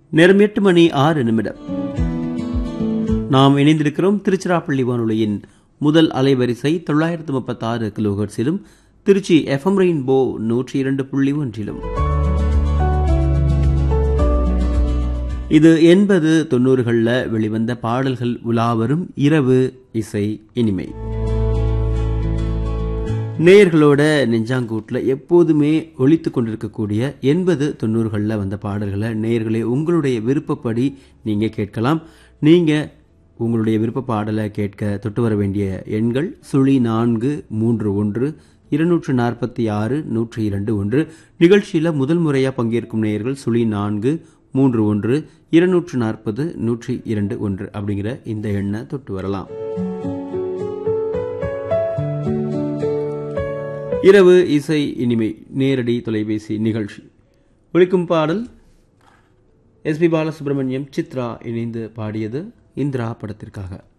நேரம் எட்டு மணி ஆறு நிமிடம் நாம் இணைந்திருக்கிறோம் திருச்சிராப்பள்ளி வானொலியின் முதல் அலைவரிசை தொள்ளாயிரத்து முப்பத்தாறு கிலோஹெர்ட்ஸிலும் திருச்சி எஃப்எம் ரெயின்போ நூற்றி இரண்டு புள்ளி ஒன்றிலும் இது எண்பது தொண்ணூறுகளில் வெளிவந்த பாடல்கள் உலாவரும் இரவு இசை இனிமை நேயர்களோட நெஞ்சாங்கூட்டில் எப்போதுமே ஒழித்து கொண்டிருக்கக்கூடிய எண்பது தொண்ணூறுகளில் வந்த பாடல்களை நேயர்களே உங்களுடைய விருப்பப்படி நீங்கள் கேட்கலாம் நீங்கள் உங்களுடைய விருப்ப பாடலை கேட்க தொட்டு வர வேண்டிய எண்கள் சுழி நான்கு மூன்று ஒன்று இருநூற்று நாற்பத்தி ஆறு நூற்றி இரண்டு ஒன்று நிகழ்ச்சியில் முதல் முறையாக பங்கேற்கும் நேயர்கள் சுழி நான்கு மூன்று ஒன்று இருநூற்று நாற்பது நூற்றி இரண்டு ஒன்று அப்படிங்கிற இந்த எண்ணை தொட்டு வரலாம் இரவு இசை இனிமை நேரடி தொலைபேசி நிகழ்ச்சி ஒழிக்கும் பாடல் எஸ்பி பாலசுப்ரமணியம் சித்ரா இணைந்து பாடியது இந்திரா படத்திற்காக